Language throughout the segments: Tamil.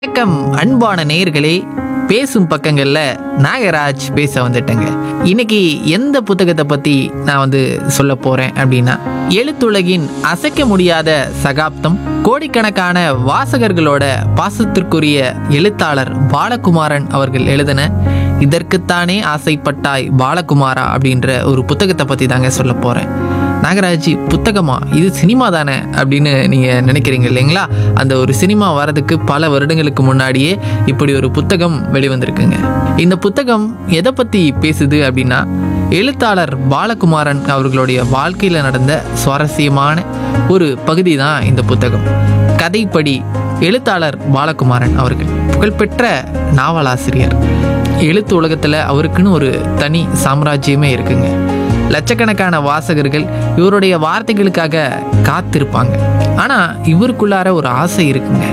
வணக்கம் அன்பான நேயர்களே பேசும் பக்கங்கள்ல நாகராஜ் பேச வந்துட்டேங்க இன்னைக்கு எந்த புத்தகத்தை பத்தி நான் வந்து சொல்ல போறேன் அப்படின்னா எழுத்துலகின் அசைக்க முடியாத சகாப்தம் கோடிக்கணக்கான வாசகர்களோட பாசத்திற்குரிய எழுத்தாளர் பாலகுமாரன் அவர்கள் எழுதின இதற்குத்தானே ஆசைப்பட்டாய் பாலகுமாரா அப்படின்ற ஒரு புத்தகத்தை பத்தி தாங்க சொல்ல போறேன் நாகராஜ் புத்தகமா இது சினிமா தானே அப்படின்னு நீங்கள் நினைக்கிறீங்க இல்லைங்களா அந்த ஒரு சினிமா வரதுக்கு பல வருடங்களுக்கு முன்னாடியே இப்படி ஒரு புத்தகம் வெளிவந்திருக்குங்க இந்த புத்தகம் எதை பற்றி பேசுது அப்படின்னா எழுத்தாளர் பாலகுமாரன் அவர்களுடைய வாழ்க்கையில் நடந்த சுவாரஸ்யமான ஒரு பகுதி தான் இந்த புத்தகம் கதைப்படி எழுத்தாளர் பாலகுமாரன் அவர்கள் புகழ்பெற்ற நாவலாசிரியர் எழுத்து உலகத்தில் அவருக்குன்னு ஒரு தனி சாம்ராஜ்யமே இருக்குங்க லட்சக்கணக்கான வாசகர்கள் இவருடைய வார்த்தைகளுக்காக காத்திருப்பாங்க ஆனால் இவருக்குள்ளார ஒரு ஆசை இருக்குங்க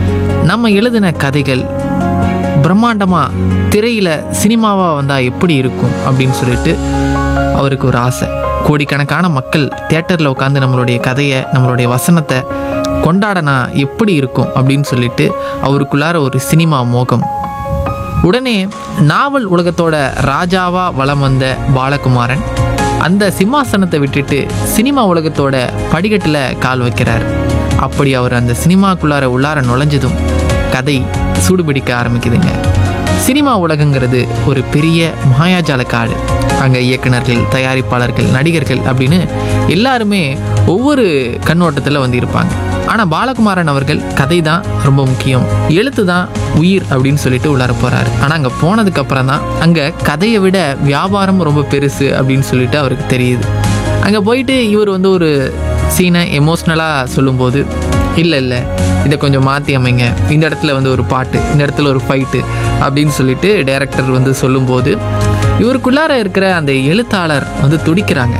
நம்ம எழுதின கதைகள் பிரம்மாண்டமாக திரையில் சினிமாவாக வந்தால் எப்படி இருக்கும் அப்படின்னு சொல்லிட்டு அவருக்கு ஒரு ஆசை கோடிக்கணக்கான மக்கள் தேட்டரில் உட்காந்து நம்மளுடைய கதையை நம்மளுடைய வசனத்தை கொண்டாடனா எப்படி இருக்கும் அப்படின்னு சொல்லிட்டு அவருக்குள்ளார ஒரு சினிமா மோகம் உடனே நாவல் உலகத்தோட ராஜாவா வலம் வந்த பாலகுமாரன் அந்த சிம்மாசனத்தை விட்டுட்டு சினிமா உலகத்தோட படிக்கட்டில் கால் வைக்கிறார் அப்படி அவர் அந்த சினிமாக்குள்ளார உள்ளார நுழைஞ்சதும் கதை சூடுபிடிக்க ஆரம்பிக்குதுங்க சினிமா உலகங்கிறது ஒரு பெரிய மாயாஜால காடு அங்கே இயக்குனர்கள் தயாரிப்பாளர்கள் நடிகர்கள் அப்படின்னு எல்லாருமே ஒவ்வொரு கண்ணோட்டத்தில் வந்து இருப்பாங்க ஆனால் பாலகுமாரன் அவர்கள் கதை தான் ரொம்ப முக்கியம் எழுத்து தான் உயிர் அப்படின்னு சொல்லிட்டு உள்ளார போகிறாரு ஆனால் அங்கே போனதுக்கு அப்புறம் தான் அங்கே கதையை விட வியாபாரம் ரொம்ப பெருசு அப்படின்னு சொல்லிட்டு அவருக்கு தெரியுது அங்கே போயிட்டு இவர் வந்து ஒரு சீனை எமோஷ்னலாக சொல்லும்போது இல்லை இல்லை இதை கொஞ்சம் மாற்றி அமைங்க இந்த இடத்துல வந்து ஒரு பாட்டு இந்த இடத்துல ஒரு ஃபைட்டு அப்படின்னு சொல்லிட்டு டைரக்டர் வந்து சொல்லும்போது இவருக்குள்ளார இருக்கிற அந்த எழுத்தாளர் வந்து துடிக்கிறாங்க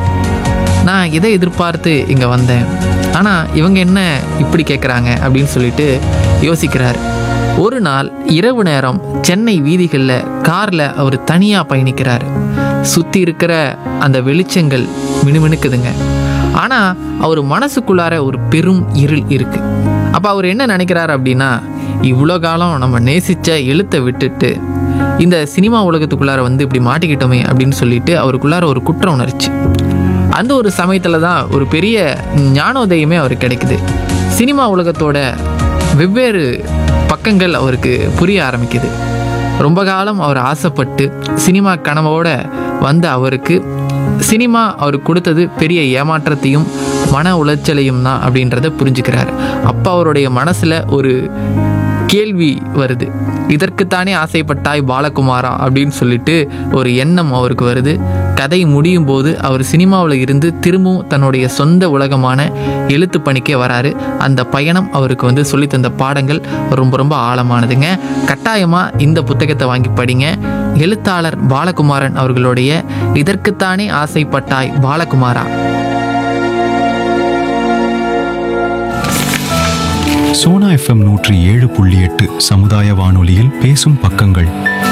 நான் இதை எதிர்பார்த்து இங்கே வந்தேன் ஆனால் இவங்க என்ன இப்படி கேட்குறாங்க அப்படின்னு சொல்லிட்டு யோசிக்கிறார் ஒரு நாள் இரவு நேரம் சென்னை வீதிகளில் காரில் அவர் தனியாக பயணிக்கிறார் சுற்றி இருக்கிற அந்த வெளிச்சங்கள் மினுமினுக்குதுங்க ஆனால் அவர் மனசுக்குள்ளார ஒரு பெரும் இருள் இருக்கு அப்போ அவர் என்ன நினைக்கிறார் அப்படின்னா இவ்வளோ காலம் நம்ம நேசித்த எழுத்தை விட்டுட்டு இந்த சினிமா உலகத்துக்குள்ளார வந்து இப்படி மாட்டிக்கிட்டோமே அப்படின்னு சொல்லிட்டு அவருக்குள்ளார ஒரு குற்ற உணர்ச்சி அந்த ஒரு சமயத்தில் தான் ஒரு பெரிய ஞானோதயமே அவருக்கு கிடைக்குது சினிமா உலகத்தோட வெவ்வேறு பக்கங்கள் அவருக்கு புரிய ஆரம்பிக்குது ரொம்ப காலம் அவர் ஆசைப்பட்டு சினிமா கனவோட வந்த அவருக்கு சினிமா அவருக்கு கொடுத்தது பெரிய ஏமாற்றத்தையும் மன உளைச்சலையும் தான் அப்படின்றத புரிஞ்சுக்கிறாரு அப்போ அவருடைய மனசில் ஒரு கேள்வி வருது இதற்குத்தானே ஆசைப்பட்டாய் பாலகுமாரா அப்படின்னு சொல்லிட்டு ஒரு எண்ணம் அவருக்கு வருது கதை முடியும் போது அவர் சினிமாவில் இருந்து திரும்பவும் தன்னுடைய சொந்த உலகமான எழுத்து பணிக்கே வராரு அந்த பயணம் அவருக்கு வந்து சொல்லித் தந்த பாடங்கள் ரொம்ப ரொம்ப ஆழமானதுங்க கட்டாயமாக இந்த புத்தகத்தை வாங்கி படிங்க எழுத்தாளர் பாலகுமாரன் அவர்களுடைய இதற்குத்தானே ஆசைப்பட்டாய் பாலகுமாரா சோனா எஃப்எம் நூற்றி ஏழு புள்ளி எட்டு சமுதாய வானொலியில் பேசும் பக்கங்கள்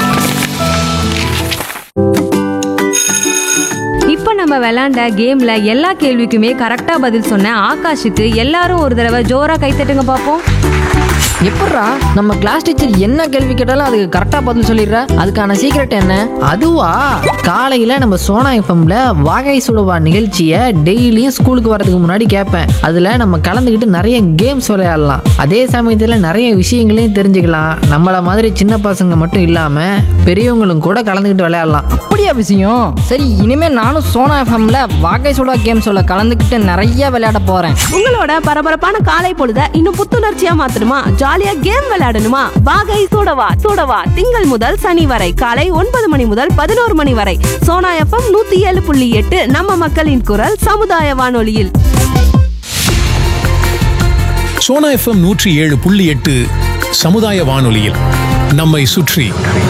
இப்போ நம்ம விளையாண்ட கேம்ல எல்லா கேள்விக்குமே கரெக்டா பதில் சொன்ன ஆகாஷுக்கு எல்லாரும் ஒரு தடவை ஜோரா கைத்தட்டுங்க பார்ப்போம் எப்பட்றா நம்ம கிளாஸ் டீச்சர் என்ன கேள்வி கேட்டாலும் அதுக்கு கரெக்டாக பதில் சொல்லிடுற அதுக்கான சீக்ரெட் என்ன அதுவா காலையில நம்ம சோனா எஃப்எம்ல வாகை சுடுவா நிகழ்ச்சியை டெய்லியும் ஸ்கூலுக்கு வரதுக்கு முன்னாடி கேட்பேன் அதுல நம்ம கலந்துக்கிட்டு நிறைய கேம்ஸ் விளையாடலாம் அதே சமயத்துல நிறைய விஷயங்களையும் தெரிஞ்சுக்கலாம் நம்மள மாதிரி சின்ன பசங்க மட்டும் இல்லாம பெரியவங்களும் கூட கலந்துக்கிட்டு விளையாடலாம் அப்படியா விஷயம் சரி இனிமே நானும் சோனா எஃப்எம்ல வாகை சுடா கேம் சொல்ல கலந்துக்கிட்டு நிறைய விளையாட போறேன் உங்களோட பரபரப்பான காலை பொழுத இன்னும் புத்துணர்ச்சியா மாத்தணுமா ஜாலியா கேம் விளையாடணுமா வாகை சூடவா சூடவா திங்கள் முதல் சனி வரை காலை ஒன்பது மணி முதல் பதினோரு மணி வரை சோனா எஃப்எம் நூத்தி ஏழு புள்ளி எட்டு நம்ம மக்களின் குரல் சமுதாய வானொலியில் சோனா எஃப்எம் நூற்றி ஏழு புள்ளி எட்டு சமுதாய வானொலியில் நம்மை சுற்றி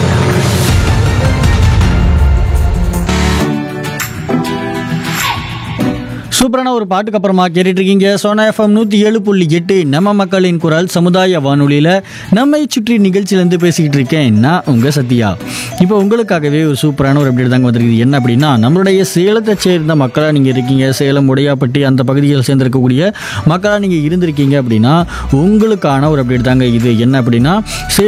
சூப்பரான ஒரு பாட்டுக்கு அப்புறமா கேட்டுட்டு இருக்கீங்க சோனா எஃப்எம் நூற்றி ஏழு புள்ளி எட்டு நம்ம மக்களின் குரல் சமுதாய வானொலியில் நம்மை சுற்றி நிகழ்ச்சியிலேருந்து பேசிக்கிட்டு இருக்கேன் நான் உங்கள் சத்யா இப்போ உங்களுக்காகவே ஒரு சூப்பரான ஒரு அப்டேட் தாங்க வந்திருக்குது என்ன அப்படின்னா நம்மளுடைய சேலத்தை சேர்ந்த மக்களாக நீங்கள் இருக்கீங்க சேலம் உடையாப்பட்டி அந்த பகுதியில் சேர்ந்திருக்கக்கூடிய மக்களாக நீங்கள் இருந்திருக்கீங்க அப்படின்னா உங்களுக்கான ஒரு அப்டேட் தாங்க இது என்ன அப்படின்னா சே